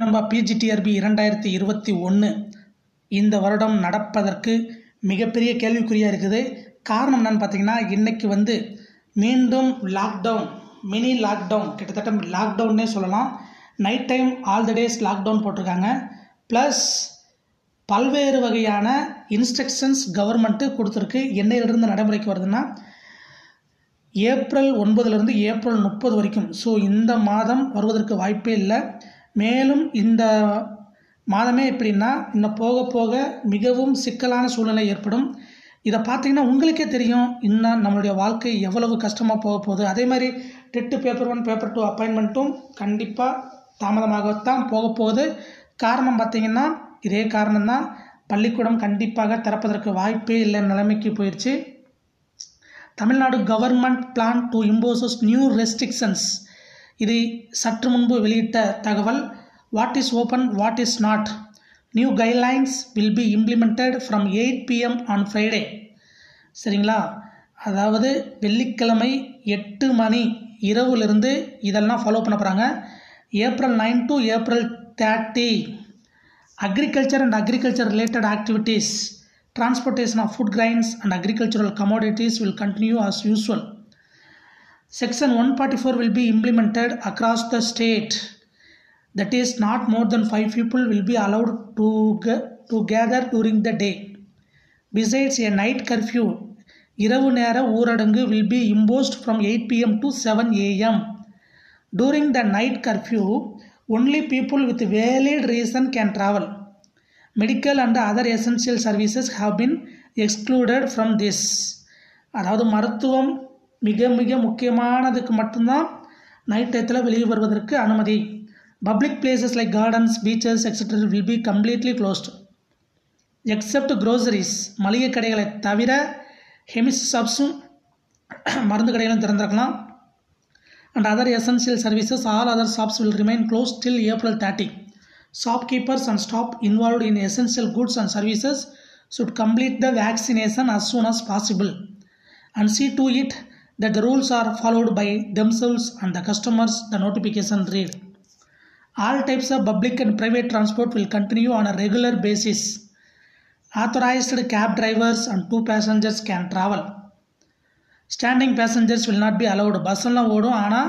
நம்ம பிஜிடிஆர்பி இரண்டாயிரத்தி இருபத்தி ஒன்று இந்த வருடம் நடப்பதற்கு மிகப்பெரிய கேள்விக்குறியாக இருக்குது காரணம் என்னன்னு பார்த்தீங்கன்னா இன்றைக்கி வந்து மீண்டும் லாக்டவுன் மினி லாக்டவுன் கிட்டத்தட்ட லாக்டவுன்னே சொல்லலாம் night time all the days lockdown போட்டிருக்காங்க ப்ளஸ் பல்வேறு வகையான இன்ஸ்ட்ரக்ஷன்ஸ் கவர்மெண்ட்டு கொடுத்துருக்கு என்னையிலிருந்து நடைமுறைக்கு வருதுன்னா ஏப்ரல் ஒன்பதுலேருந்து ஏப்ரல் முப்பது வரைக்கும் ஸோ இந்த மாதம் வருவதற்கு வாய்ப்பே இல்லை மேலும் இந்த மாதமே எப்படின்னா இன்னும் போக போக மிகவும் சிக்கலான சூழ்நிலை ஏற்படும் இதை பார்த்தீங்கன்னா உங்களுக்கே தெரியும் இன்னும் நம்மளுடைய வாழ்க்கை எவ்வளவு கஷ்டமாக போக போகுது அதே மாதிரி TET paper one paper two அப்பாயின்மெண்ட்டும் கண்டிப்பாக தாமதமாகத்தான் போக போகுது காரணம் பார்த்தீங்கன்னா இதே காரணம்தான் பள்ளிக்கூடம் கண்டிப்பாக திறப்பதற்கு வாய்ப்பே இல்லை நிலைமைக்கு போயிடுச்சு Tamil Nadu government plan to imposes new restrictions இதை சற்று முன்பு வெளியிட்ட தகவல் what is open what is not new guidelines will be implemented from eight PM on Friday சரிங்களா அதாவது வெள்ளிக்கிழமை எட்டு மணி இரவுலேருந்து இதெல்லாம் ஃபாலோ பண்ண போகிறாங்க April nine to April thirty agriculture and agriculture related activities transportation of food grains and agricultural commodities will continue as usual. Section 144 will be implemented across the state. That is, not more than five people will be allowed to, g- to gather during the day. Besides, a night curfew, இரவு நேர ஊரடங்கு will be imposed from 8 pm to 7 am. During the night curfew, only people with valid reason can travel. Medical and other essential services have been excluded from this அதாவது மருத்துவம் மிக மிக முக்கியமானதுக்கு மட்டும்தான் night டயத்தில் வெளியே வருவதற்கு அனுமதி public places like gardens beaches etcetera will be completely closed except groceries மளிகை கடைகளை தவிர ஹெமிஸ் ஷாப்ஸும் மருந்து கடைகளும் திறந்திருக்கலாம் and other essential services all other shops will remain close till April thirty shopkeepers and staff involved in essential goods and services should complete the vaccination as soon as possible and see to it that the rules are followed by themselves and the customers the notification read all types of public and private transport will continue on a regular basis authorized cab drivers and two passengers can travel standing passengers will not be allowed bus எல்லாம் ஓடும் ஆனால்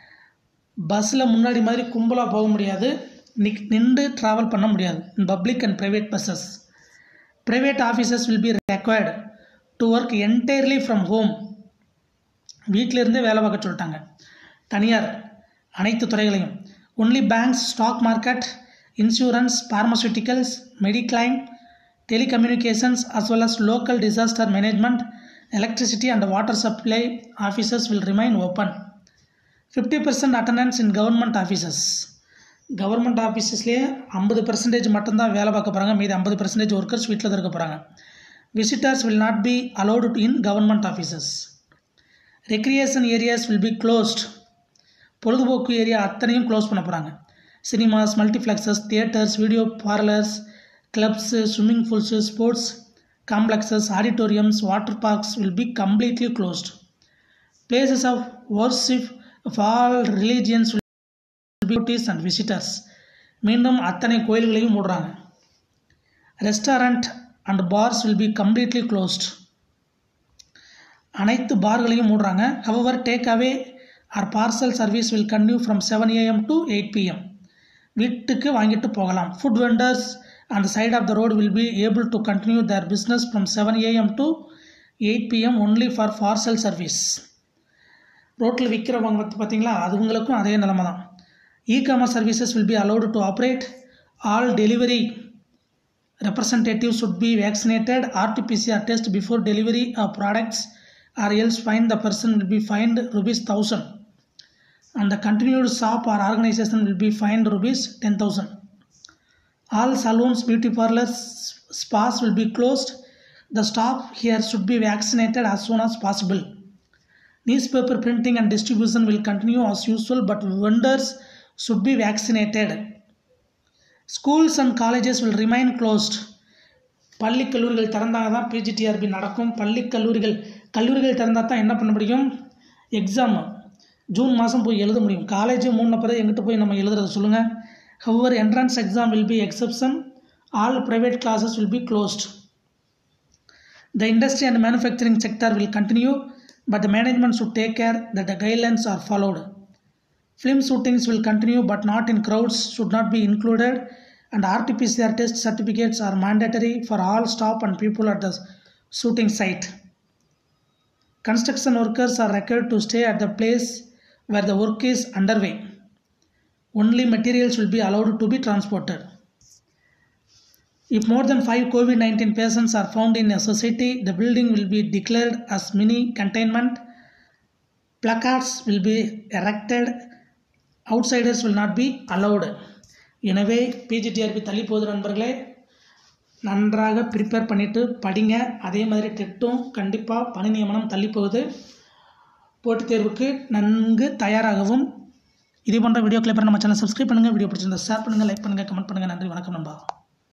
பஸ்ஸில் முன்னாடி மாதிரி கும்பலாக போக முடியாது நிக் நின்று ட்ராவல் பண்ண முடியாது in public and private buses private officers will be required to work entirely from home வீட்டிலேருந்தே வேலை பார்க்க சொல்லிட்டாங்க தனியார் அனைத்து துறைகளையும் only banks stock market insurance pharmaceuticals mediclaim telecommunications as well as local disaster management electricity and water supply officers will remain open fifty percent attendance in government offices government ஆஃபீஸஸ்லேயே ஐம்பது percentage மட்டும்தான் வேலை பார்க்க போகிறாங்க மீது ஐம்பது பர்சன்டேஜ் ஒர்க்கர்ஸ் வீட்டில் தான் இருக்க போகிறாங்க visitors will not be allowed in government offices recreation areas will be closed பொழுதுபோக்கு ஏரியா அத்தனையும் க்ளோஸ் பண்ண போகிறாங்க cinemas multiplexes theatres video parlours clubs swimming pools sports complexes auditoriums water parks will be completely closed places of worship of all religions duties and visitors மீண்டும் அத்தனை கோயில்களையும் மூடுறாங்க restaurant and bars will be completely closed அனைத்து பார்களையும் மூடுறாங்க however take away or parcel service will continue from seven AM to eight PM வீட்டுக்கு வாங்கிட்டு போகலாம் ஃபுட் வெண்டர்ஸ் அந்த side of the road will be able to continue their business from seven AM to eight PM only for parcel service ரோட்டில் விற்கிறவங்க பார்த்தீங்களா அதுவங்களுக்கும் அதே நிலமை தான் e-commerce services will be allowed to operate all delivery representatives should be vaccinated rt-pcr test before delivery of products or else fine the person will be fined rupees 1000 and the continued shop or organization will be fined rupees 10000 all saloons beauty parlors spas will be closed the staff here should be vaccinated as soon as possible newspaper printing and distribution will continue as usual but vendors should be vaccinated. Schools and colleges will remain closed. பள்ளி கல்லூரிகள் திறந்தால் தான் PGTRB நடக்கும் பள்ளி கல்லூரிகள் கல்லூரிகள் திறந்தால் தான் என்ன பண்ண முடியும் எக்ஸாம் ஜூன் மாதம் போய் எழுத முடியும் காலேஜ் மூணு பிறகு எங்கிட்ட போய் நம்ம எழுதுறது சொல்லுங்கள் However, entrance exam will be exception. All private classes will be closed. The industry and manufacturing sector will continue, but the management should take care that the guidelines are followed. Film shootings will continue, but not in crowds, should not be included, and RT-PCR test certificates are mandatory for all staff and people at the shooting site. Construction workers are required to stay at the place where the work is underway. Only materials will be allowed to be transported. If more than five COVID 19 patients are found in a society, the building will be declared as mini containment. Placards will be erected. Outsiders will not be allowed. எனவே PGTRB தள்ளி போகுது நண்பர்களே நன்றாக prepare பண்ணிவிட்டு படிங்க அதே மாதிரி டெட்டும் கண்டிப்பாக பணி நியமனம் தள்ளி போகுது போட்டித் தேர்வுக்கு நன்கு தயாராகவும் இதே போன்ற வீடியோ கிளிப்பர் நம்ம சேனல் சப்ஸ்கிரைப் பண்ணுங்கள் வீடியோ பிடிச்சிருந்தா ஷேர் பண்ணுங்கள் லைக் பண்ணுங்கள் கமெண்ட் பண்ணுங்கள் நன்றி வணக்கம் நண்பா